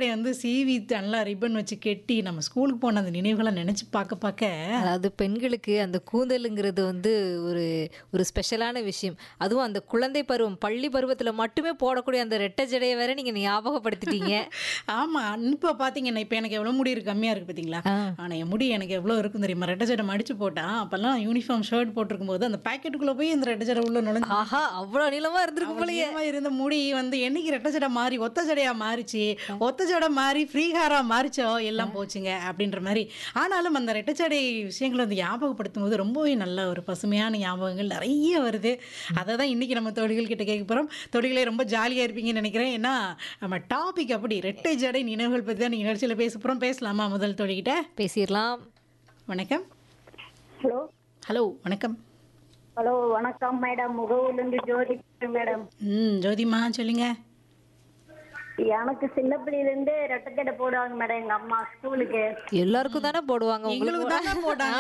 ஜடை வந்து சீவி நல்லா ரிப்பன் வச்சு கெட்டி நம்ம ஸ்கூலுக்கு போன அந்த நினைவுகளை நினைச்சு பார்க்க பார்க்க அதாவது பெண்களுக்கு அந்த கூந்தலுங்கிறது வந்து ஒரு ஒரு ஸ்பெஷலான விஷயம் அதுவும் அந்த குழந்தை பருவம் பள்ளி பருவத்துல மட்டுமே போடக்கூடிய அந்த ரெட்டை ஜடையை வேற நீங்க ஞாபகப்படுத்திட்டீங்க ஆமா இப்போ பாத்தீங்கன்னா இப்போ எனக்கு எவ்வளவு முடி இருக்கு கம்மியா இருக்கு பாத்தீங்களா ஆ. ஆனா என் முடி எனக்கு எவ்வளவு இருக்கும் தெரியுமா ரெட்டை ஜடை மடிச்சு போட்டா அப்பெல்லாம் யூனிஃபார்ம் ஷர்ட் போட்டிருக்கும் போது அந்த பாக்கெட்டுக்குள்ள போய் இந்த ரெட்டை ஜடை உள்ள நுழைஞ்சு ஆஹா அவ்வளவு நீளமா இருந்திருக்கு போலயே நீளமா இருந்த முடி வந்து என்னைக்கு ரெட்டை ஜடை மாறி ஒத்த ஜடையா மாறிச்சு ஒத்த ஜடை மாறி ஃப்ரீ ஹேரா மாறிச்சோ எல்லாம் போச்சுங்க அப்படின்ற மாதிரி ஆனாலும் அந்த ரெட்டை ஜடை விஷயங்களை வந்து ஞாபகப்படுத்தும் போது ரொம்பவே நல்ல ஒரு பசுமையான ஞாபகங்கள் நிறைய வருது அதை தான் இன்னைக்கு நம்ம தோழிகள் கிட்ட கேட்க போறோம் தோழிகளே ரொம்ப ஜாலியா இருப்பீங்கன்னு நினைக்கிறேன் ஏன்னா நம்ம டாபிக் அப்படி ரெட்டை ஜடை நினைவுகள் பத்தி தான் நீங்க நிகழ்ச்சியில பேச போறோம் பேசலாமா முதல் தோழிகிட்ட பேசிடலாம் வணக்கம் ஹலோ ஹலோ வணக்கம் ஹலோ வணக்கம் மேடம் முகவூர்லேருந்து ஜோதி பேசுறேன் மேடம் ம் ஜோதிமா சொல்லுங்க எனக்கு சின்ன பிள்ளையிலேருந்து ரெட்டச்சடை போடுவாங்க மேடம் எங்க அம்மா ஸ்கூலுக்கு எல்லாருக்கும் தானே போடுவாங்க எங்களுக்கு உங்களுக்கு தானே போட்டாங்க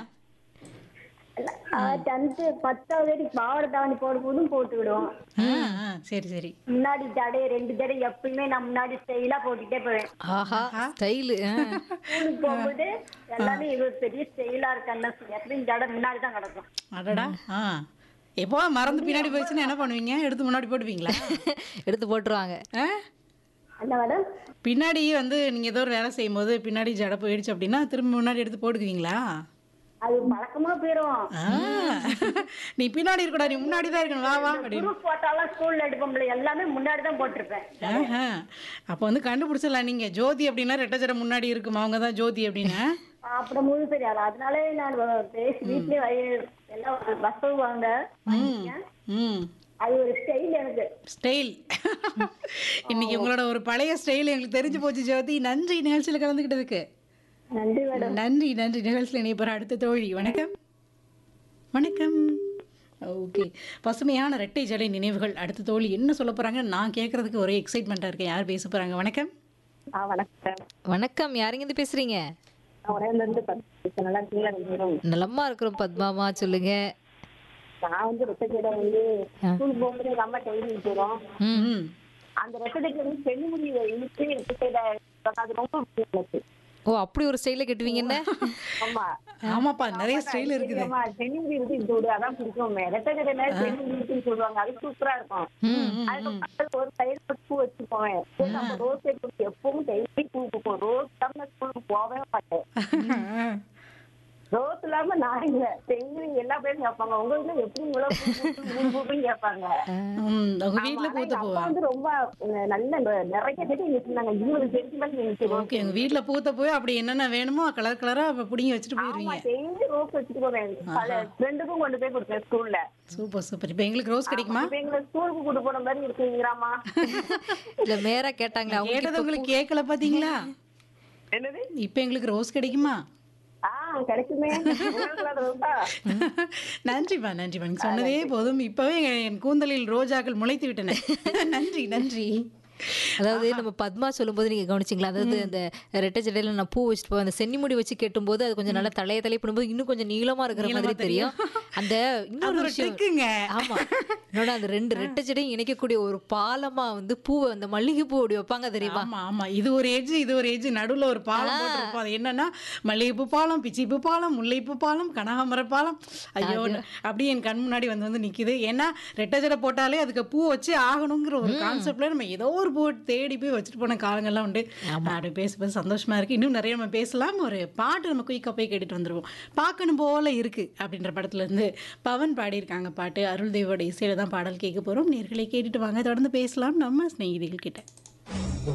டென்த்து பத்தாவது வரைக்கும் பாவாடை தாவணி போடும்போதும் போட்டு விடுவோம் ஆ, ஆ, சரி சரி முன்னாடி ஜடை ரெண்டு ஜடை எப்பயுமே நான் முன்னாடி ஸ்டைலா போட்டுட்டே போவேன் ஆஹா ஸ்டைலு ஸ்கூலுக்கு போகும்போது எல்லாமே இவர் பெரிய ஸ்டைலா இருக்காங்க எப்பயும் ஜடை முன்னாடி தான் கிடக்கும் அடடா ஆ எப்போ மறந்து பின்னாடி போயிடுச்சுன்னா என்ன பண்ணுவீங்க எடுத்து முன்னாடி போடுவீங்களா எடுத்து போட்டுருவாங்க ஆ? என்ன மேடம் பின்னாடி வந்து நீங்க ஏதோ ஒரு வேலை செய்யும்போது பின்னாடி ஜடை போயிடுச்சு அப்படின்னா திரும்ப முன்னாடி எடுத்து போட்டுக்குவீங்களா அது பழக்கமா போயிரும் ஆ. நீ பின்னாடி இருக்கடா நீ முன்னாடி தான் இருக்கணும் வா வா அப்படின்னு குரூப் போட்டாலும் ஸ்கூல்ல எடுப்போம்ல எல்லாமே முன்னாடி தான் போட்டிருப்பேன் ஆஹா. அப்போ வந்து கண்டுபிடிச்சிடலாம் நீங்க ஜோதி அப்படின்னா ரெட்டை ஜடை முன்னாடி இருக்குமா அவங்க தான் ஜோதி அப்படின்னா அப்புறம் முழு தெரியாது அதனாலே நான் பேசி வீட்லயே வய- எல்லாம் வசவுவாங்க ம் அது ஒரு ஸ்டைல் எனக்கு ஸ்டைல் இன்னைக்கு உங்களோட ஒரு பழைய ஸ்டைல் எங்களுக்கு தெரிஞ்சு போச்சு ஜோதி நன்றி நிகழ்ச்சியில் கலந்துக்கிட்டதுக்கு நன்றி மேடம் நன்றி நன்றி நிகழ்ச்சியில் இணைப்பற அடுத்த தோழி வணக்கம் வணக்கம் ஓகே பசுமையான ரெட்டை ஜடை நினைவுகள் அடுத்த தோழி என்ன சொல்ல போறாங்க நான் கேட்கறதுக்கு ஒரே எக்ஸைட்மெண்ட்டாக இருக்கேன் யார் பேச போறாங்க வணக்கம் ஆ வணக்கம் வணக்கம் யாருங்க இருந்து பேசுறீங்க உரையில இருந்து பத்து நல்லா இருக்கீங்களா நலமா இருக்கிறோம் பத்மாமா சொல்லுங்க நான் வந்து ரெட்டச்சடை வந்து ஸ்கூல் போகும்போது எங்க அம்மா டெய்லி போறோம் ம் ம் அந்த ரெட்டச்சடை வந்து பெண்ணுமுடி இழுத்து ரெட்டச்சடை அது ரொம்ப பிடிக்கும் எனக்கு ஓ அப்படி ஒரு ஸ்டைல கட்டுவீங்க என்ன ஆமா ஆமாப்பா நிறைய ஸ்டைல் இருக்குது ஆமா பெண்ணுமுடி இருக்கு இந்த ஒரு அதான் பிடிக்கும் ரெட்டச்சடை மேல பெண்ணுமுடி இருக்குன்னு சொல்லுவாங்க அது சூப்பரா இருக்கும் ம் அதுக்கு ஒரு சைடு பூ வச்சுப்போம் சரி, நம்ம ரோஸ் எடுத்து எப்பவும் டெய்லி பூ பூப்போம் ரோஸ் இல்லாம ஸ்கூலுக்கு போகவே மாட்டேன் ரோஸ் இல்லாம நான் இல்ல டெய்லி எல்லா பேரும் கேட்பாங்க உங்க வீட்டுல எப்படி இவ்வளவு பூ பூத்து பூ பூப்புன்னு கேட்பாங்க ம் உங்க வீட்டில் ஆனா பூத்த எங்க பூவா அப்பா வந்து ரொம்ப அஹ், நல்ல ந- நிறைய செடி வச்சிருந்தாங்க இருபது சென்டிமெண்ட் வச்சிருக்கோம் ஓகே உங்க வீட்டில் பூத்த பூ அப்படி என்னென்ன வேணுமோ கலர் கலராக பிடிங்கி வச்சுட்டு ஆமா போயிடுவீங்க டெய்லி ரோஸ் வச்சுட்டு போவேன் பல ஃப்ரெண்டுக்கும் கொண்டு போய் கொடுப்பேன் ஸ்கூல்ல சூப்பர் சூப்பர் இப்போ எங்களுக்கு ரோஸ் கிடைக்குமா இப்ப எங்களை ஸ்கூலுக்கு கூட்டு போன மாதிரி இருக்குங்கிறாமா இல்ல மேரா கேட்டாங்க அவங்க கேட்டது உங்களுக்கு கேட்கல பார்த்தீங்களா என்னது இப்போ எங்களுக்கு ரோஸ் கிடைக்குமா ஆ கிடைக்குமே உங்களுக்கு அது ரோஸா? நன்றிப்பா நன்றிப்பா நீங்க சொன்னதே போதும் இப்பவே என் கூந்தலில் ரோஜாக்கள் முளைத்து விட்டன நன்றி நன்றி அதாவது நம்ம பத்மா சொல்லும்போது நீங்க கவனிச்சிங்களா அதாவது அந்த ரெட்டை ஜடையில நான் பூ வச்சுட்டு போய் அந்த சென்னிமுடி வச்சு கெட்டும்போது அது கொஞ்சம் நல்லா தலைய தலை பண்ணும்போது இன்னும் கொஞ்சம் நீளமா இருக்கிற நீளமா மாதிரி தெரியும் அந்த அது இன்னொரு ஒரு விஷயம் ட்ரிக்குங்க ஆமா இன்னொன்னு அந்த ரெண்டு ரெட்டை ஜடையும் இணைக்கக்கூடிய ஒரு பாலமா வந்து பூவை அந்த மல்லிகை பூ அப்படி வைப்பாங்க தெரியுமா ஆமா ஆமா இது ஒரு எஜ் இது ஒரு எஜ் நடுவுல ஒரு பாலம் போட்டிருப்போம் அது என்னன்னா மல்லிகைப்பூ பாலம் பிச்சிப்பூ பாலம் முல்லைப்பூ பாலம் கனகாமர பாலம் ஐயோ அப்படியே என் கண் முன்னாடி வந்து வந்து நிக்குது ஏன்னா ரெட்டை ஜடை போட்டாலே அதுக்கு பூ வச்சு ஆகணுங்கிற ஒரு கான்செப்ட்ல நம்ம ஏதோ ஒரு பூ தேடி போய் வச்சுட்டு போன காலங்கள்லாம் உண்டு அப்படி பேச பேச சந்தோஷமா இருக்கு இன்னும் நிறைய நம்ம பேசலாம் ஒரு பாட்டு நம்ம குயிக்கா போய் கேட்டுட்டு வந்துருவோம் பார்க்கணும் போல இருக்கு அப்படின்ற படத்துல இருந்து பவன் பாடியிருக்காங்க பாட்டு அருள் தேவோட இசையில தான் பாடல் கேட்க போறோம் நேர்களை கேட்டுட்டு வாங்க தொடர்ந்து பேசலாம் நம்ம சிநேகிதிகள் கிட்ட